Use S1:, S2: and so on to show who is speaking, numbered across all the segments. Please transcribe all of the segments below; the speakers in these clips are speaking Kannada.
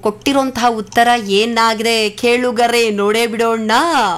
S1: ಕೊಟ್ಟಿರೋಂತಹ ಉತ್ತರ ಏನಾಗಿದೆ ಕೇಳುಗರೆ ನೋಡೇ ಬಿಡೋಣ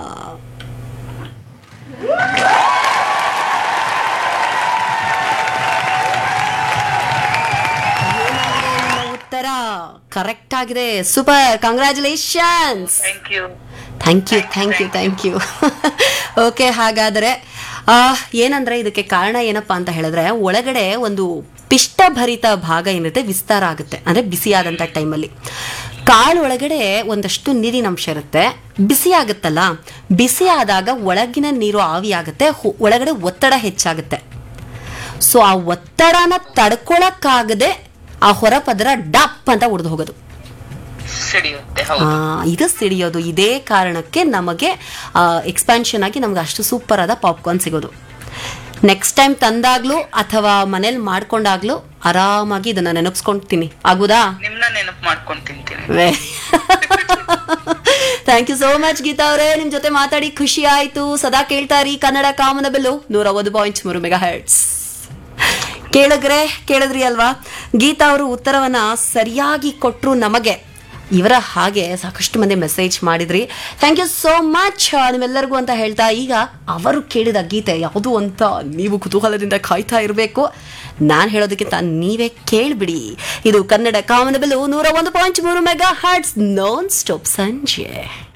S1: ಏನಾಗಿದೆ ನಿಮ್ಮ ಉತ್ತರ ಕರೆಕ್ಟ್ ಆಗಿದೆ super congratulations
S2: thank you
S1: thank you thank you thank you okay ಹಾಗಾದರೆ ಏನಂದ್ರೆ ಇದಕ್ಕೆ ಕಾರಣ ಏನಪ್ಪಾ ಅಂತ ಹೇಳಿದ್ರೆ ಒಳಗಡೆ ಒಂದು ಪಿಷ್ಟಭರಿತ ಭಾಗ ಏನಿರುತ್ತೆ ವಿಸ್ತಾರ ಆಗುತ್ತೆ ಅಂದರೆ ಬಿಸಿಯಾದಂಥ ಟೈಮಲ್ಲಿ ಕಾಳು ಒಳಗಡೆ ಒಂದಷ್ಟು ನೀರಿನಂಶ ಇರುತ್ತೆ ಬಿಸಿ ಆಗುತ್ತಲ್ಲ ಬಿಸಿ ಆದಾಗ ಒಳಗಿನ ನೀರು ಆವಿಯಾಗುತ್ತೆ ಹೊ- ಒಳಗಡೆ ಒತ್ತಡ ಹೆಚ್ಚಾಗುತ್ತೆ ಸೊ ಆ ಒತ್ತಡನ ತಡ್ಕೊಳಕ್ಕಾಗದೆ ಆ ಹೊರಪದರ ಡಪ್ ಅಂತ ಉಡ್ದು ಹೋಗೋದು
S2: ಸಿಡಿಯುತ್ತೆ
S1: ಆ,
S2: ಹೌದು
S1: ಇದು ಸಿಡಿಯೋದು ಇದೇ ಕಾರಣಕ್ಕೆ ನಮಗೆ ಎಕ್ಸ್ಪ್ಯಾನ್ಷನ್ ಆಗಿ ನಮ್ಗೆ ಅಷ್ಟು ಸೂಪರ್ ಆದ ಪಾಪ್ಕಾರ್ನ್ ಸಿಗೋದು ನೆಕ್ಸ್ಟ್ ಟೈಮ್ ತಂದಾಗ್ಲೂ ಅಥವಾ ಮನೇಲಿ ಮಾಡ್ಕೊಂಡಾಗ್ಲೂ ಆರಾಮಾಗಿ ಇದನ್ನ ನೆನಪಿಸ್ಕೊಂತೀನಿ ಆಗುದಾ
S2: ನಿಮ್ನ ನೆನಪು ಮಾಡ್ಕೊಂಡ್ ತಿಂತೀನಿ
S1: thank you so much Geetha ಅವರೇ ನಿಮ್ ಜೊತೆ ಮಾತಾಡಿ ಖುಷಿ ಆಯ್ತು ಸದಾ ಕೇಳ್ತಾ ಇರಿ ಕನ್ನಡ ಕಾಮನ ಬೆಲ್ಲು ನೂರ ಒಂದು ಪಾಯಿಂಟ್ ಮೂರು ಮೆಗಾ ಹೆಡ್ಸ್ ಕೇಳಿದ್ರೆ ಕೇಳಿದ್ರಿ ಅಲ್ವಾ ಗೀತಾ ಅವರು ಉತ್ತರವನ್ನ ಸರಿಯಾಗಿ ಕೊಟ್ರು ನಮಗೆ ಇವರ ಹಾಗೆ ಸಾಕಷ್ಟು ಮಂದಿ ಮೆಸೇಜ್ ಮಾಡಿದ್ರಿ ಥ್ಯಾಂಕ್ ಯು ಸೋ ಮಚ್ ನಿಮ್ಮೆಲ್ಲರಿಗೂ ಅಂತ ಹೇಳ್ತಾ ಈಗ ಅವರು ಕೇಳಿದ ಗೀತೆ ಯಾವುದು ಅಂತ ನೀವು ಕುತೂಹಲದಿಂದ ಕಾಯ್ತಾ ಇರಬೇಕು ನಾನು ಹೇಳೋದಕ್ಕಿಂತ ನೀವೇ ಕೇಳಿಬಿಡಿ ಇದು ಕನ್ನಡ ಕಾಮನಬೆಲ್ಲು ನೂರ ಒಂದು ಪಾಯಿಂಟ್ ಮೂರು ಮೆಗಾ ಹಾರ್ಟ್ಸ್ ನಾನ್ ಸ್ಟಾಪ್ ಸಂಜೆ